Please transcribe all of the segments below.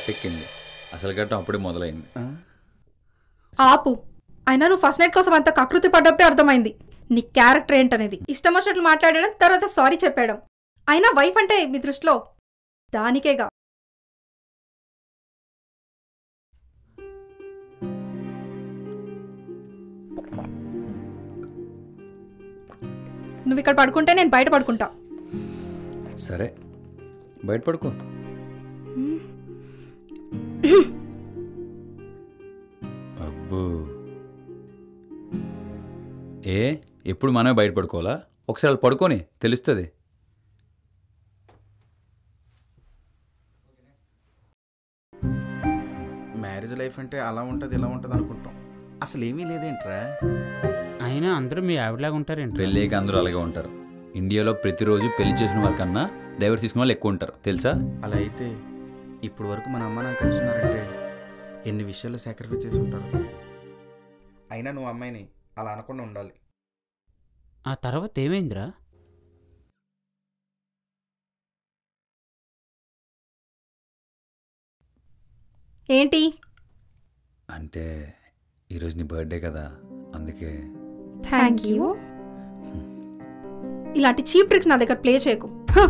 గట్టెక్కింది అసలు గట్టం అప్పుడే మొదలైంది ఆపు అయినా నువ్వు ఫస్ట్ నైట్ కోసం అంత కకృతి పడ్డప్పుడే అర్థమైంది నీ క్యారెక్టర్ ఏంటనేది ఇష్టం వచ్చినట్లు మాట్లాడడం తర్వాత సారీ చెప్పాడం అయినా వైఫ్ అంటే మీ దృష్టిలో దానికేగా నువ్వు ఇక్కడ పడుకుంటే నేను బయట పడుకుంటా సరే బయట పడుకో అబ్బో ఏ ఎప్పుడు మనమే బయట పడుకోవాలా ఒకసారి అలా పడుకొని తెలుస్తుంది మ్యారేజ్ లైఫ్ అంటే అలా ఉంటుంది ఇలా ఉంటుంది అనుకుంటాం అసలు ఏమీ లేదేంట్రా అయినా అందరూ మీ ఆవిడలాగా ఉంటారేంటి పెళ్ళికి అందరూ అలాగే ఉంటారు ఇండియాలో ప్రతిరోజు పెళ్లి చేసిన వారికన్నా డైవర్స్ తీసుకున్న వాళ్ళు ఎక్కువ ఉంటారు తెలుసా అలా అయితే ఇప్పుడు వరకు మన అమ్మ నాన్న కలిసి ఉన్నారంటే ఎన్ని విషయాల్లో సాక్రిఫైస్ చేసి ఉంటారు అయినా నువ్వు అమ్మాయిని అలా అనకుండా ఉండాలి ఆ తర్వాత ఏమైందిరా ఏంటి అంటే ఈరోజు నీ బర్త్డే కదా అందుకే థ్యాంక్ యూ ఇలాంటి చీప్ ట్రిక్స్ నా దగ్గర ప్లే చేయకు హ!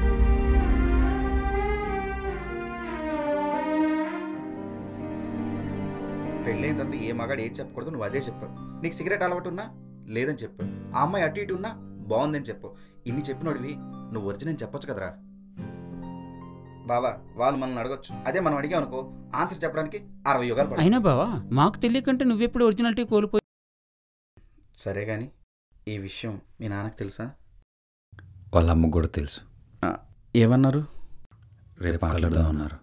పెళ్ళైన తర్వాత ఏ మగాడు ఏది చెప్పకూడదు నువ్వు అదే చెప్పు నీకు సిగరెట్ అలవాటు ఉన్నా లేదని చెప్పు ఆ అమ్మాయి అటు ఇటు ఉన్నా బాగుందని చెప్పు ఇన్ని చెప్పినోడివి నువ్వు ఒరిజినల్ చెప్పొచ్చు కదరా బావా వాళ్ళు మనల్ని అడగొచ్చు అదే మనం అడిగాం అనుకో ఆన్సర్ చెప్పడానికి అరవై యుగాలు పడతాయి. అయినా బావా మాకు తెలియకంటే నువ్వెప్పుడు ఒరిజినాలిటీ కోల్పోయి సరే కానీ ఈ విషయం మీ నాన్నకు తెలుసా వాళ్ళ అమ్మకు కూడా తెలుసు ఏమన్నారు రేపు మాట్లాడదాం అన్నారు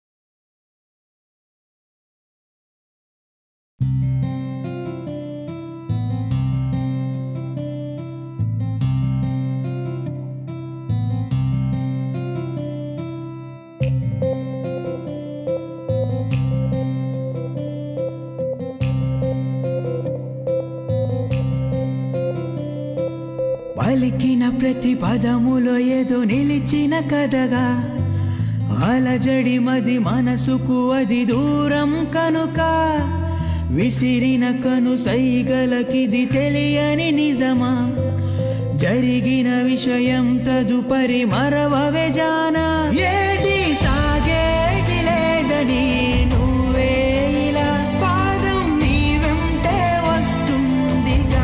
పలికిన ప్రతి పదములో ఏదో నిలిచిన కథగా అలజడి మది మనసుకు అది దూరం కనుక విసిరిన కను సైగలకిది తెలియని నిజమా జరిగిన విషయం తదుపరి మరవవే జానా ఏది సాగేది లేదని నువ్వే ఇలా పాదం నీ వెంటే వస్తుందిగా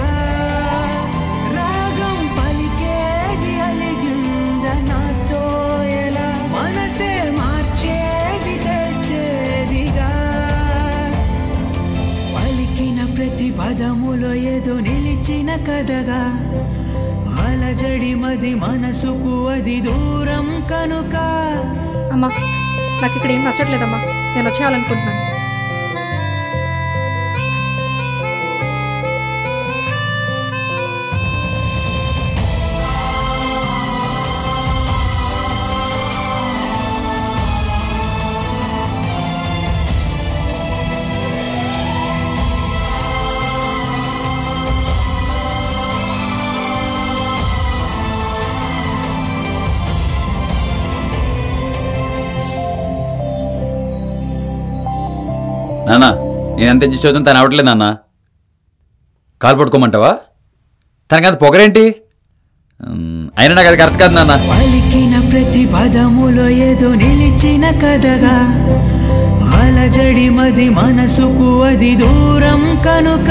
రాగం పలికేది అలిగింద నాతో ఎలా మనసే మార్చేది తెల్చేదిగా పలికిన ప్రతి పదములో ఏదో నిలిచిన కథగా అలజడి మది మనసుకు అది దూరం కనుక అమ్మా నాకు ఇక్కడ ఏం నచ్చట్లేదమ్మా నేను వచ్చేయాలనుకుంటున్నాను నాన్న నేను ఎంత ఇచ్చి చదువుతాను తను అవట్లేదు నాన్న కాలు పట్టుకోమంటావా తనకి అంత పొగరేంటి ఉమ్, అయినా నాకు అది కరెక్ట్ కాదు నాన్న పలికిన ప్రతి పదములో ఏదో నిలిచిన కథగా అలజడి మది మనసుకు అది దూరం కనుక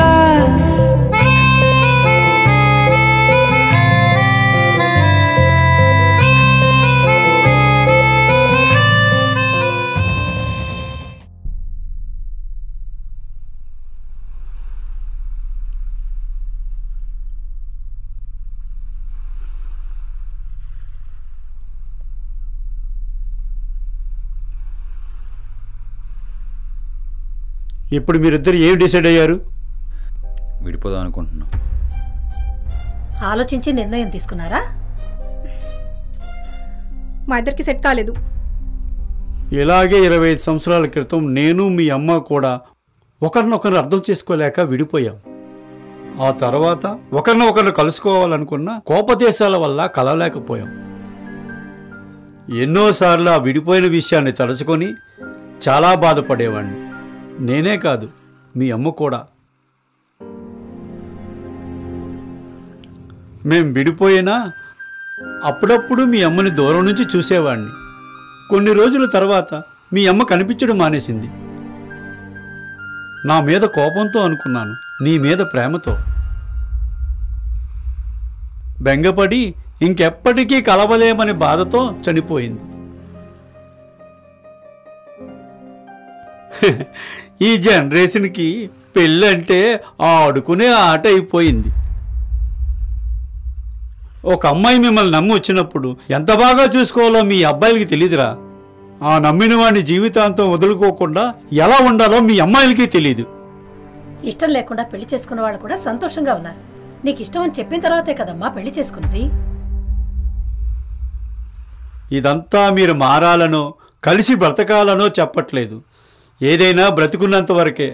ఇప్పుడు మీరిద్దరు ఏం డిసైడ్ అయ్యారు విడిపోదాం అనుకుంటున్నాం ఆలోచించి నిర్ణయం తీసుకున్నారా మా ఇద్దరికి సెట్ కాలేదు ఇలాగే ఇరవై ఐదు సంవత్సరాల క్రితం నేను మీ అమ్మ కూడా ఒకరినొకరు అర్థం చేసుకోలేక విడిపోయాం ఆ తర్వాత ఒకరిని ఒకరిని కలుసుకోవాలనుకున్న కోపదేశాల వల్ల కలవలేకపోయాం ఎన్నోసార్లు ఆ విడిపోయిన విషయాన్ని తలుచుకొని చాలా బాధపడేవాడిని నేనే కాదు మీ అమ్మ కూడా మేం విడిపోయినా అప్పుడప్పుడు మీ అమ్మని దూరం నుంచి చూసేవాడిని కొన్ని రోజుల తర్వాత మీ అమ్మ కనిపించడం మానేసింది నా మీద కోపంతో అనుకున్నాను నీ మీద ప్రేమతో బెంగపడి ఇంకెప్పటికీ కలవలేమని బాధతో చనిపోయింది ఈ జనరేషన్కి పెళ్ళంటే ఆడుకునే ఆట అయిపోయింది ఒక అమ్మాయి మిమ్మల్ని నమ్మి వచ్చినప్పుడు ఎంత బాగా చూసుకోవాలో మీ అబ్బాయిలకి తెలియదురా ఆ నమ్మిన వాడిని జీవితాంతం వదులుకోకుండా ఎలా ఉండాలో మీ అమ్మాయిలకి తెలియదు ఇష్టం లేకుండా పెళ్లి చేసుకున్న వాళ్ళు కూడా సంతోషంగా ఉన్నారు నీకు ఇష్టం అని చెప్పిన తర్వాతే కదమ్మా పెళ్లి చేసుకున్నది ఇదంతా మీరు మారాలనో కలిసి బ్రతకాలనో చెప్పట్లేదు ఏదైనా బ్రతికున్నంత వరకే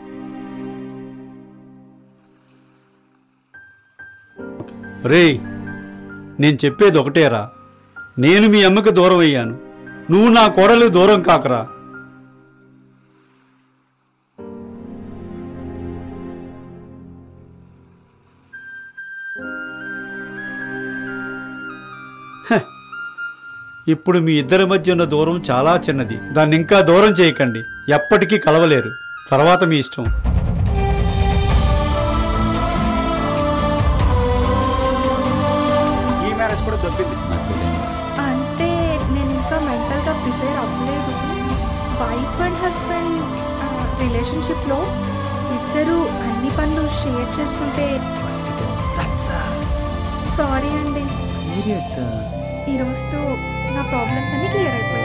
రే నేను చెప్పేది ఒకటేరా నేను మీ అమ్మకి దూరం అయ్యాను నువ్వు నా కోడలు దూరం కాకరా హ, ఇప్పుడు మీ ఇద్దరి మధ్య ఉన్న దూరం చాలా చిన్నది దాన్ని ఇంకా దూరం చేయకండి ఎప్పటికీ కలవలేరు తర్వాత మీ ఇష్టం ఈ మ్యారేజ్ కూడా దొబ్బింది అంటే నేను ఇంకా మెంటల్గా ప్రిపేర్ అవ్వలేదు వైఫ్ అండ్ హస్బెండ్ రిలేషన్షిప్లో ఇద్దరు అన్ని పనులు షేర్ చేసుకుంటే సారీ అండి ఈ రోజుతో నా ప్రాబ్లమ్స్ అన్ని క్లియర్ అయిపోయాయి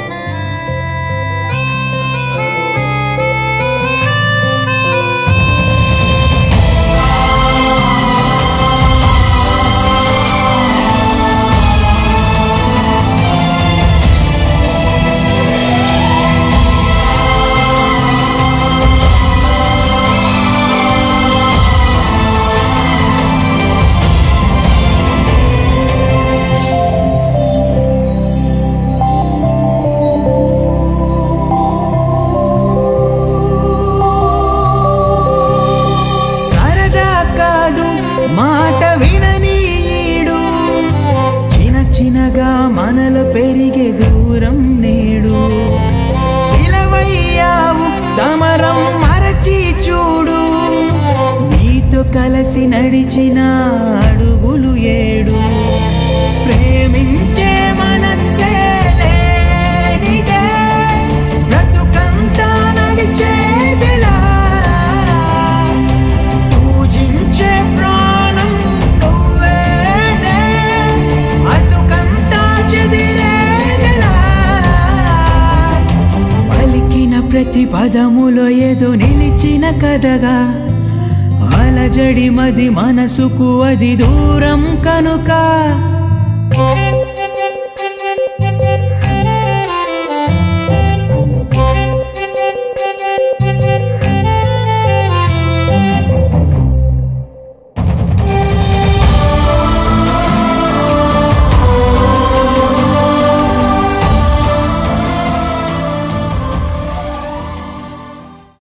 సరదా కాదు మాట విననీయుడు చిన్న చిన్నగా మనలో పెరిగే దూరం నేడు సిలవయ్యావు సమరం మరచి చూడు నీతో కలిసి నడిచిన అడుగులు ఏడు ప్రేమించే మనస్సే లేనిదే బ్రతుకంతా నడిచేదిలా పూజించే ప్రాణం నువ్వేనే అతుకంతా చెదిరేదెలా పలికిన ప్రతి పదములో ఏదో నిలిచిన కథగా అలజడి మది మనసుకు అది దూరం కనుక